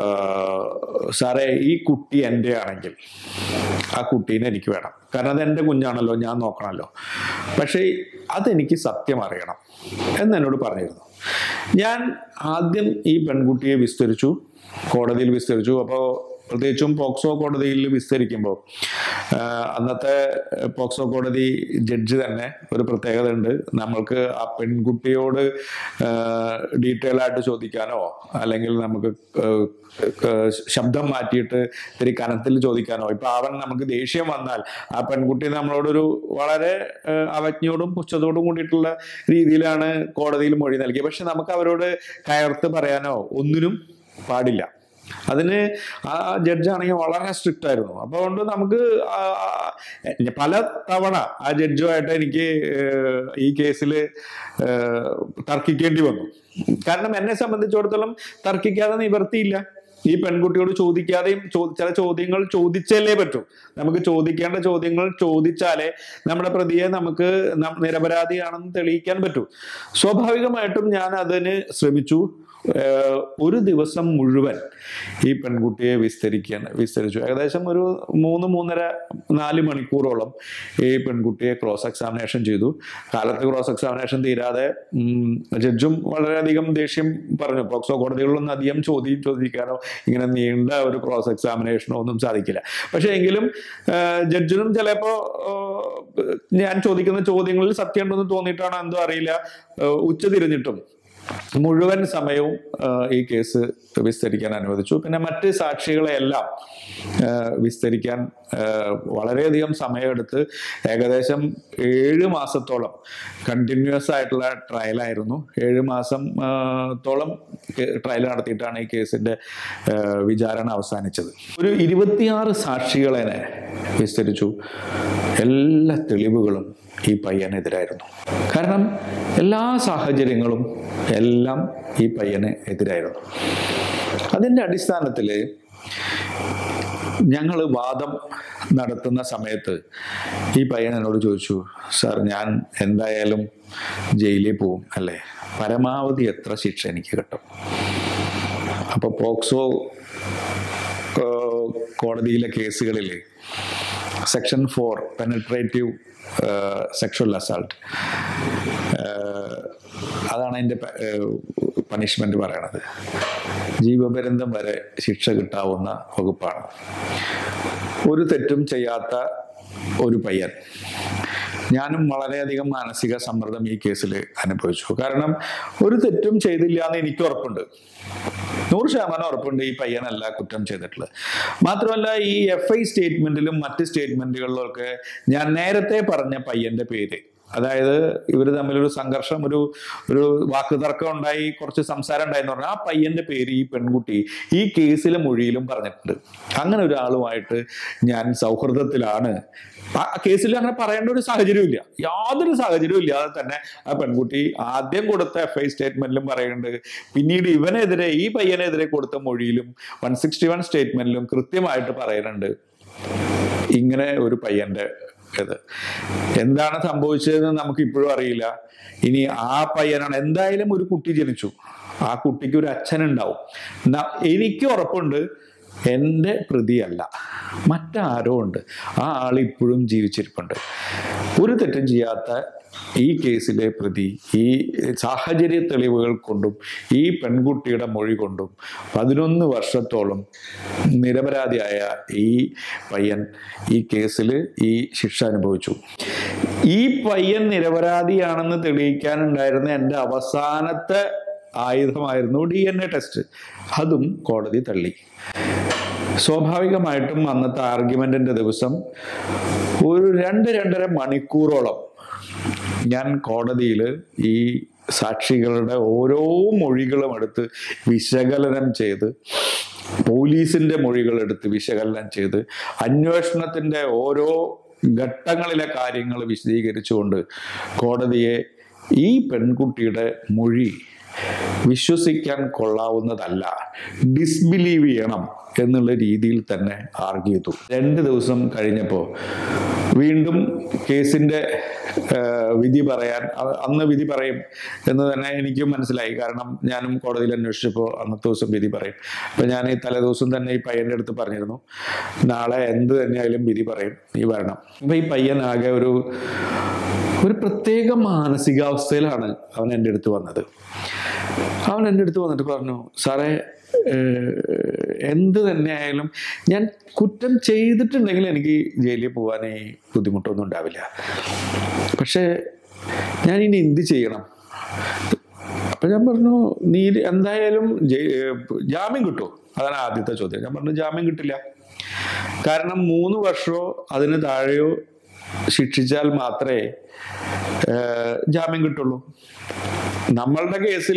സാറേ ഈ കുട്ടി എൻ്റെ ആണെങ്കിൽ ആ കുട്ടീനെ എനിക്ക് വേണം കാരണം അത് എൻ്റെ കുഞ്ഞാണല്ലോ ഞാൻ നോക്കണമല്ലോ പക്ഷേ അതെനിക്ക് സത്യം അറിയണം എന്ന് എന്നോട് പറഞ്ഞിരുന്നു ഞാൻ ആദ്യം ഈ പെൺകുട്ടിയെ വിസ്തരിച്ചു കോടതിയിൽ വിസ്തരിച്ചു അപ്പോൾ പ്രത്യേകിച്ചും പോക്സോ കോടതിയിൽ വിസ്തരിക്കുമ്പോൾ ആഹ് അന്നത്തെ പോക്സോ കോടതി ജഡ്ജി തന്നെ ഒരു പ്രത്യേകത ഉണ്ട് നമ്മൾക്ക് ആ പെൺകുട്ടിയോട് ഡീറ്റെയിൽ ആയിട്ട് ചോദിക്കാനോ അല്ലെങ്കിൽ നമുക്ക് ആഹ് ആഹ് ശബ്ദം മാറ്റിയിട്ട് ഇത്തിരി കനത്തിൽ ചോദിക്കാനോ ഇപ്പൊ അവൻ നമുക്ക് ദേഷ്യം വന്നാൽ ആ പെൺകുട്ടി നമ്മളോടൊരു വളരെ ആഹ് അവജ്ഞയോടും പുച്ഛത്തോടും കൂടിയിട്ടുള്ള രീതിയിലാണ് കോടതിയിൽ മൊഴി നൽകിയത് പക്ഷെ നമുക്ക് അവരോട് കയർത്ത് പറയാനോ ഒന്നിനും പാടില്ല അതിന് ആ ജഡ്ജാണെങ്കിൽ വളരെ സ്ട്രിക്റ്റ് ആയിരുന്നു അപ്പോൾ അതുകൊണ്ട് നമുക്ക് ആ- ആ- പല തവണ ആ ജഡ്ജുമായിട്ട് എനിക്ക് ഏഹ്, ഈ കേസിൽ തർക്കിക്കേണ്ടി വന്നു കാരണം എന്നെ സംബന്ധിച്ചിടത്തോളം തർക്കിക്കാതെ നിവർത്തിയില്ല ഈ പെൺകുട്ടിയോട് ചോദിക്കാതെയും ചോ- ചില ചോദ്യങ്ങൾ ചോദിച്ചല്ലേ പറ്റൂ നമുക്ക് ചോദിക്കേണ്ട ചോദ്യങ്ങൾ ചോദിച്ചാലേ നമ്മുടെ പ്രതിയെ നമുക്ക് നം- നിരപരാധിയാണെന്ന് തെളിയിക്കാൻ പറ്റൂ സ്വാഭാവികമായിട്ടും ഞാൻ അതിന് ശ്രമിച്ചു ഏഹ് ഒരു ദിവസം മുഴുവൻ ഈ പെൺകുട്ടിയെ വിസ്തരിക്കാൻ വിസ്തരിച്ചു ഏകദേശം ഒരു മൂന്ന് മൂന്നര നാല് മണിക്കൂറോളം ഈ പെൺകുട്ടിയെ ക്രോസ് എക്സാമിനേഷൻ ചെയ്തു കാലത്ത് ക്രോസ് എക്സാമിനേഷൻ തീരാതെ ഉം, ജഡ്ജും വളരെയധികം ദേഷ്യം പറഞ്ഞു പോക്സോ കോടതികളിലൊന്നും അധികം ചോദ്യം ചോദിക്കാനോ ഇങ്ങനെ നീണ്ട ഒരു ക്രോസ് എക്സാമിനേഷനോ ഒന്നും സാധിക്കില്ല പക്ഷെ എങ്കിലും ഏഹ്, ജഡ്ജിനും ചിലപ്പോ ഏഹ്, ഞാൻ ചോദിക്കുന്ന ചോദ്യങ്ങളിൽ സത്യം ഉണ്ടെന്ന് തോന്നിയിട്ടാണോ എന്തോ അറിയില്ല ഏഹ്, ഉച്ചതിരിഞ്ഞിട്ടും മുഴുവൻ സമയവും ആ, ഈ കേസ് വിസ്തരിക്കാൻ അനുവദിച്ചു പിന്നെ മറ്റ് സാക്ഷികളെയെല്ലാം ആ, വിസ്തരിക്കാൻ ആ, വളരെയധികം സമയമെടുത്ത് ഏകദേശം ഏഴ് മാസത്തോളം കണ്ടിന്യൂസ് ആയിട്ടുള്ള ട്രയലായിരുന്നു ഏഴ് മാസം ആ, ത്തോളം ട്രയൽ നടത്തിയിട്ടാണ് ഈ കേസിന്റെ ആ, വിചാരണ അവസാനിച്ചത് ഒരു ഇരുപത്തിയാറ് സാക്ഷികളെ വിസ്തരിച്ചു എല്ലാ തെളിവുകളും ഈ പയ്യനെതിരായിരുന്നു കാരണം എല്ലാ സാഹചര്യങ്ങളും എല്ലാം ഈ പയ്യന് എതിരായിരുന്നു അതിൻ്റെ അടിസ്ഥാനത്തിൽ ഞങ്ങൾ വാദം നടത്തുന്ന സമയത്ത് ഈ പയ്യൻ എന്നോട് ചോദിച്ചു സാർ ഞാൻ എന്തായാലും ജയിലിൽ പോവും അല്ലേ പരമാവധി എത്ര ശിക്ഷ എനിക്ക് കിട്ടും അപ്പോൾ പോക്സോ ഏഹ്, കോടതിയിലെ കേസുകളിൽ section four penetrative sexual assault അതാണ് അതിൻ്റെ പണിഷ്മെന്റ് പറയണത് ജീവപര്യന്തം വരെ ശിക്ഷ കിട്ടാവുന്ന വകുപ്പാണ് ഒരു തെറ്റും ചെയ്യാത്ത ഒരു പയ്യൻ ഞാനും വളരെയധികം മാനസിക സമ്മർദ്ദം ഈ കേസിൽ അനുഭവിച്ചു കാരണം ഒരു തെറ്റും ചെയ്തില്ല എന്ന് എനിക്ക് ഉറപ്പുണ്ട് നൂറ് ശതമാനം ഉറപ്പുണ്ട് ഈ പയ്യനല്ല കുറ്റം ചെയ്തിട്ടുള്ളത് മാത്രമല്ല ഈ എഫ് ഐ സ്റ്റേറ്റ്മെന്റിലും മറ്റ് സ്റ്റേറ്റ്മെന്റുകളിലും ഒക്കെ ഞാൻ നേരത്തെ പറഞ്ഞ പയ്യന്റെ പേര് അതായത് ഇവർ തമ്മിലൊരു സംഘർഷം ഒരു ഒരു വാക്ക് തർക്കം ഉണ്ടായി കുറച്ച് സംസാരം ഉണ്ടായെന്ന് പറഞ്ഞാൽ ആ പയ്യന്റെ പേര് ഈ പെൺകുട്ടി ഈ കേസിലെ മൊഴിയിലും പറഞ്ഞിട്ടുണ്ട് അങ്ങനെ ഒരാളുമായിട്ട് ഞാൻ സൗഹൃദത്തിലാണ് ആ കേസിൽ അങ്ങനെ പറയേണ്ട ഒരു സാഹചര്യമില്ല യാതൊരു സാഹചര്യവും ഇല്ലാതെ തന്നെ ആ പെൺകുട്ടി ആദ്യം കൊടുത്ത എഫ് ഐ സ്റ്റേറ്റ്മെന്റിലും പറയുന്നുണ്ട് പിന്നീട് ഇവനെതിരെ ഈ പയ്യനെതിരെ കൊടുത്ത മൊഴിയിലും വൺ സിക്സ്റ്റി വൺ സ്റ്റേറ്റ്മെന്റിലും കൃത്യമായിട്ട് പറയുന്നുണ്ട് ഇങ്ങനെ ഒരു പയ്യന്റെ ഇത് എന്താണ് സംഭവിച്ചതെന്ന് നമുക്ക് ഇപ്പോഴും അറിയില്ല ഇനി ആ പയ്യനാണ് എന്തായാലും ഒരു കുട്ടി ജനിച്ചു ആ കുട്ടിക്ക് ഒരു അച്ഛനുണ്ടാവും ന- എനിക്ക് ഉറപ്പുണ്ട് എൻ്റെ പ്രതിയല്ല മറ്റാരോ ഉണ്ട് ആ ആൾ ഇപ്പോഴും ജീവിച്ചിരിപ്പുണ്ട് ഒരു തെറ്റും ചെയ്യാത്ത ഈ കേസിലെ പ്രതി ഈ സാഹചര്യ തെളിവുകൾ കൊണ്ടും ഈ പെൺകുട്ടിയുടെ മൊഴി കൊണ്ടും പതിനൊന്ന് വർഷത്തോളം നിരപരാധിയായ ഈ പയ്യൻ ഈ കേസിൽ ഈ ശിക്ഷ അനുഭവിച്ചു ഈ പയ്യൻ നിരപരാധിയാണെന്ന് തെളിയിക്കാനുണ്ടായിരുന്ന എൻ്റെ അവസാനത്തെ ആയുധമായിരുന്നു ഡി എൻ എ ടെസ്റ്റ് അതും കോടതി തള്ളി സ്വാഭാവികമായിട്ടും അന്നത്തെ ആർഗ്യുമെന്റിന്റെ ദിവസം ഒരു രണ്ട് രണ്ടര മണിക്കൂറോളം ഞാൻ കോടതിയിൽ ഈ സാക്ഷികളുടെ ഓരോ മൊഴികളും എടുത്ത് വിശകലനം ചെയ്ത് പോലീസിന്റെ മൊഴികൾ എടുത്ത് വിശകലനം ചെയ്ത് അന്വേഷണത്തിന്റെ ഓരോ ഘട്ടങ്ങളിലെ കാര്യങ്ങൾ വിശദീകരിച്ചുകൊണ്ട് കോടതിയെ ഈ പെൺകുട്ടിയുടെ മൊഴി വിശ്വസിക്കാൻ കൊള്ളാവുന്നതല്ല ഡിസ്ബിലീവ് ചെയ്യണം എന്നുള്ള രീതിയിൽ തന്നെ ആർഗ്യ ചെയ്തു രണ്ട് ദിവസം കഴിഞ്ഞപ്പോൾ വീണ്ടും കേസിന്റെ ആ, വിധി പറയാൻ അ- അന്ന് വിധി പറയും എന്ന് തന്നെ എനിക്കും മനസ്സിലായി കാരണം ഞാനും കോടതിയിൽ അന്വേഷിച്ചപ്പോൾ അന്നത്തെ ദിവസം വിധി പറയും അപ്പൊ ഞാൻ ഈ തലേദിവസം തന്നെ ഈ പയ്യന്റെ അടുത്ത് പറഞ്ഞിരുന്നു നാളെ എന്ത് തന്നെയായാലും വിധി പറയും നീ വരണം അപ്പൊ ഈ പയ്യൻ ആകെ ഒരു ഒരു പ്രത്യേക മാനസികാവസ്ഥയിലാണ് അവൻ എൻ്റെ അടുത്ത് വന്നത് അവൻ എൻ്റെ അടുത്ത് വന്നിട്ട് പറഞ്ഞു സാറേ ഏഹ്, എന്ത് തന്നെയായാലും ഞാൻ കുറ്റം ചെയ്തിട്ടുണ്ടെങ്കിൽ എനിക്ക് ജയിലിൽ പോകാനേ ബുദ്ധിമുട്ടൊന്നും ഉണ്ടാവില്ല പക്ഷേ ഞാൻ ഇനി എന്ത് ചെയ്യണം അപ്പൊ ഞാൻ പറഞ്ഞു നീ എന്തായാലും ജയി- ഏഹ്, ജാമ്യം കിട്ടുമോ അതാണ് ആദ്യത്തെ ചോദ്യം ഞാൻ പറഞ്ഞു ജാമ്യം കിട്ടില്ല കാരണം മൂന്ന് വർഷമോ അതിന് താഴെയോ ശിക്ഷിച്ചാൽ മാത്രമേ ഏഹ്, ജാമ്യം കിട്ടുള്ളൂ നമ്മളുടെ കേസിൽ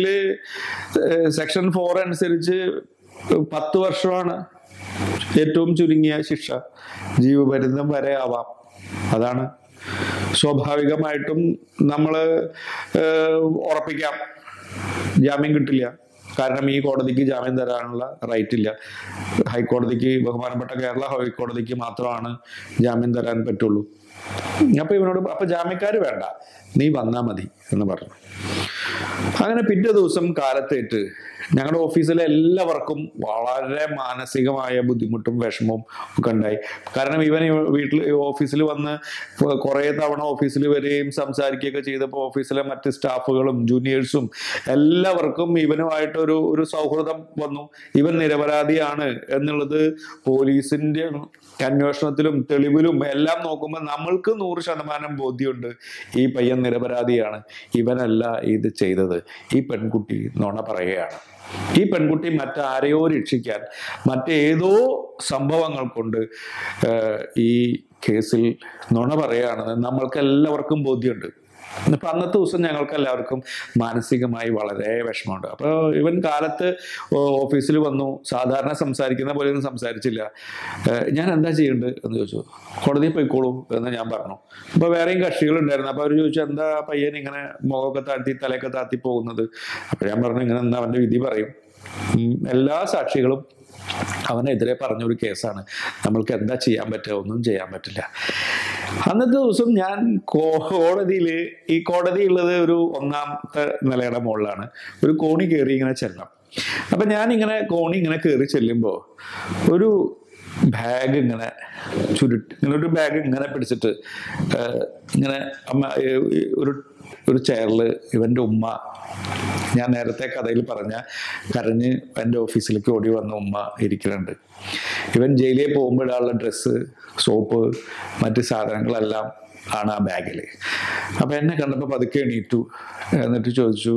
സെക്ഷൻ ഫോർ അനുസരിച്ച് പത്ത് വർഷമാണ് ഏറ്റവും ചുരുങ്ങിയ ശിക്ഷ ജീവപര്യന്തം വരെ ആവാം അതാണ് സ്വാഭാവികമായിട്ടും നമ്മൾ ഉറപ്പിക്കാം ജാമ്യം കിട്ടില്ല കാരണം ഈ കോടതിക്ക് ജാമ്യം തരാനുള്ള റൈറ്റ് ഇല്ല ഹൈക്കോടതിക്ക് ബഹുമാനപ്പെട്ട കേരള ഹൈക്കോടതിക്ക് മാത്രമാണ് ജാമ്യം തരാൻ പറ്റുള്ളൂ അപ്പൊ ഇവനോട് അപ്പൊ ജാമ്യക്കാര് വേണ്ട നീ വന്നാ മതി എന്ന് പറഞ്ഞു അങ്ങനെ പിറ്റേ ദിവസം കാലത്തേറ്റ് ഞങ്ങളുടെ ഓഫീസിലെ എല്ലാവർക്കും വളരെ മാനസികമായ ബുദ്ധിമുട്ടും വിഷമവും ഒക്കെ ഉണ്ടായി കാരണം ഇവൻ ഈ വീട്ടിൽ ഈ ഓഫീസിൽ വന്ന് കുറേ തവണ ഓഫീസിൽ വരികയും സംസാരിക്കുകയൊക്കെ ചെയ്തപ്പോൾ ഓഫീസിലെ മറ്റ് സ്റ്റാഫുകളും ജൂനിയേഴ്സും എല്ലാവർക്കും ഇവനുമായിട്ട് ഒരു ഒരു സൗഹൃദം വന്നു ഇവൻ നിരപരാധിയാണ് എന്നുള്ളത് പോലീസിന്റെ അന്വേഷണത്തിലും തെളിവിലും എല്ലാം നോക്കുമ്പോൾ നമ്മൾക്ക് നൂറ് ശതമാനം ബോധ്യമുണ്ട് ഈ പയ്യൻ നിരപരാധിയാണ് ഇവനല്ല ഇത് ചെയ്തത് ഈ പെൺകുട്ടി നുണ പറയുകയാണ് ഈ പെൺകുട്ടി മറ്റാരെയോ രക്ഷിക്കാൻ മറ്റേതോ സംഭവങ്ങൾ കൊണ്ട് ഏഹ്, ഈ കേസിൽ നുണ പറയുകയാണെന്ന് നമ്മൾക്ക് എല്ലാവർക്കും ബോധ്യമുണ്ട് അപ്പൊ അന്നത്തെ ദിവസം ഞങ്ങൾക്ക് എല്ലാവർക്കും മാനസികമായി വളരെ വിഷമമുണ്ട് അപ്പോൾ ഇവൻ കാലത്ത് ഓ- ഓഫീസിൽ വന്നു സാധാരണ സംസാരിക്കുന്ന പോലെ ഒന്നും സംസാരിച്ചില്ല ഏഹ് ഞാൻ എന്താ ചെയ്യേണ്ടത് എന്ന് ചോദിച്ചു കോടതിയിൽ പോയിക്കോളൂ എന്ന് ഞാൻ പറഞ്ഞു അപ്പൊ വേറെയും കക്ഷികളുണ്ടായിരുന്നു അപ്പൊ അവർ ചോദിച്ചു എന്താ പയ്യൻ ഇങ്ങനെ മുഖമൊക്കെ താഴ്ത്തി തലയൊക്കെ താഴ്ത്തി പോകുന്നത് അപ്പൊ ഞാൻ പറഞ്ഞു ഇങ്ങനെ എന്നാ അവന്റെ വിധി പറയും ഉം, എല്ലാ സാക്ഷികളും അവനെതിരെ പറഞ്ഞൊരു കേസാണ് നമ്മൾക്ക് എന്താ ചെയ്യാൻ പറ്റുക ഒന്നും ചെയ്യാൻ പറ്റില്ല അന്നത്തെ ദിവസം ഞാൻ കോടതിയിൽ ഈ കോടതി ഉള്ളത് ഒരു ഒന്നാമത്തെ നിലയുടെ മുകളിലാണ് ഒരു കോണി കയറി ഇങ്ങനെ ചെല്ലാം അപ്പൊ ഞാൻ ഇങ്ങനെ കോണി ഇങ്ങനെ കയറി ചെല്ലുമ്പോൾ ഒരു ബാഗ് ഇങ്ങനെ ചുരുട്ടി ഇങ്ങനെ ഒരു ബാഗ് ഇങ്ങനെ പിടിച്ചിട്ട് ഏഹ്, ഇങ്ങനെ അമ്മ ഏഹ്, ഒരു ഒരു ചെയറിൽ ഇവന്റെ ഉമ്മ ഞാൻ നേരത്തെ കഥയിൽ പറഞ്ഞ കരഞ്ഞ് എൻ്റെ ഓഫീസിലേക്ക് ഓടി വന്ന ഉമ്മ ഇരിക്കുന്നുണ്ട് ഇവൻ ജയിലിൽ പോകുമ്പോഴുള്ള ഡ്രസ്സ് സോപ്പ് മറ്റ് സാധനങ്ങളെല്ലാം ആണ് ആ ബാഗിൽ അപ്പൊ എന്നെ കണ്ടപ്പോൾ പതുക്കെ എണീറ്റു എന്നിട്ട് ചോദിച്ചു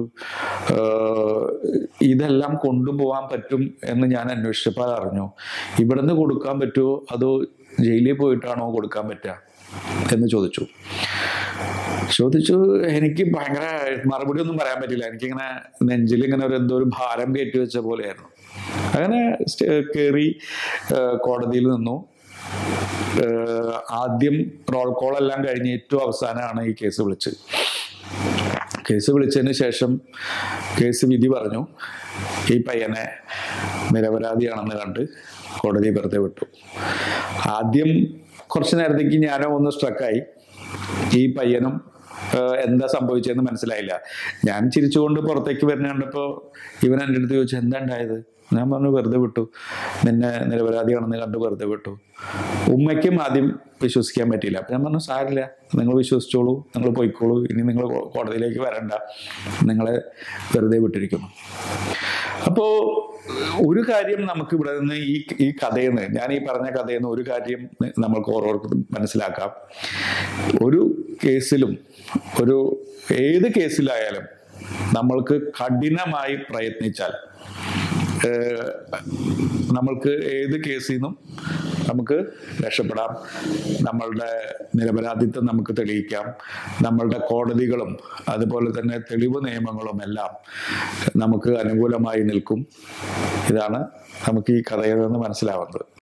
"ആഹ്, ഇതെല്ലാം കൊണ്ടുപോകാൻ പറ്റും എന്ന് ഞാൻ അന്വേഷിച്ചപ്പോൾ അറിഞ്ഞു ഇവിടുന്ന് കൊടുക്കാൻ പറ്റുമോ അതോ ജയിലിൽ പോയിട്ടാണോ കൊടുക്കാൻ പറ്റുക എന്ന് ചോദിച്ചു ചോദിച്ചു എനിക്ക് ഭയങ്കര മറുപടി ഒന്നും പറയാൻ പറ്റില്ല എനിക്കിങ്ങനെ നെഞ്ചിൽ ഇങ്ങനെ ഒരു എന്തോ ഒരു ഭാരം കയറ്റി വെച്ച പോലെയായിരുന്നു അങ്ങനെ കയറി കോടതിയിൽ നിന്നു ഏഹ് ആദ്യം റോൾ കോൾ എല്ലാം കഴിഞ്ഞ് ഏറ്റവും അവസാനമാണ് ഈ കേസ് വിളിച്ചത് കേസ് വിളിച്ചതിന് ശേഷം കേസ് വിധി പറഞ്ഞു ഈ പയ്യനെ നിരപരാധിയാണെന്ന് കണ്ട് കോടതി വെറുതെ വിട്ടു ആദ്യം കുറച്ച് നേരത്തേക്ക് ഞാനോ ഒന്ന് സ്ട്രക്കായി ഈ പയ്യനും ഏഹ്, എന്താ സംഭവിച്ചതെന്ന് മനസ്സിലായില്ല ഞാൻ ചിരിച്ചുകൊണ്ട് പുറത്തേക്ക് വരുന്ന കണ്ടപ്പോൾ ഇവൻ എൻ്റെ അടുത്ത് ചോദിച്ചു എന്താ ഉണ്ടായത് ഞാൻ പറഞ്ഞു വെറുതെ വിട്ടു നിന്നെ നിരപരാധിയാണെന്ന് കണ്ട് വെറുതെ വിട്ടു ഉമ്മയ്ക്കും ആദ്യം വിശ്വസിക്കാൻ പറ്റിയില്ല അപ്പം ഞാൻ പറഞ്ഞു സാരില്ല നിങ്ങൾ വിശ്വസിച്ചോളൂ നിങ്ങൾ പോയിക്കോളൂ ഇനി നിങ്ങൾ കോടതിയിലേക്ക് വരണ്ട നിങ്ങളെ വെറുതെ വിട്ടിരിക്കുന്നു അപ്പോൾ ഒരു കാര്യം നമുക്ക് ഇവിടെ നിന്ന് ഈ ഈ കഥയിൽ നിന്ന് ഞാൻ ഈ പറഞ്ഞ കഥയിൽ നിന്ന് ഒരു കാര്യം നമ്മൾക്ക് ഓരോരുത്തർക്കും മനസ്സിലാക്കാം ഒരു കേസിലും ഒരു ഏത് കേസിലായാലും നമ്മൾക്ക് കഠിനമായി പ്രയത്നിച്ചാൽ ഏഹ്, നമ്മൾക്ക് ഏത് കേസിൽ നിന്നും നമുക്ക് രക്ഷപ്പെടാം നമ്മളുടെ നിരപരാധിത്വം നമുക്ക് തെളിയിക്കാം നമ്മളുടെ കോടതികളും അതുപോലെ തന്നെ തെളിവ് നിയമങ്ങളും എല്ലാം നമുക്ക് അനുകൂലമായി നിൽക്കും ഇതാണ് നമുക്ക് ഈ കഥയിൽ നിന്ന് മനസ്സിലാവുന്നത്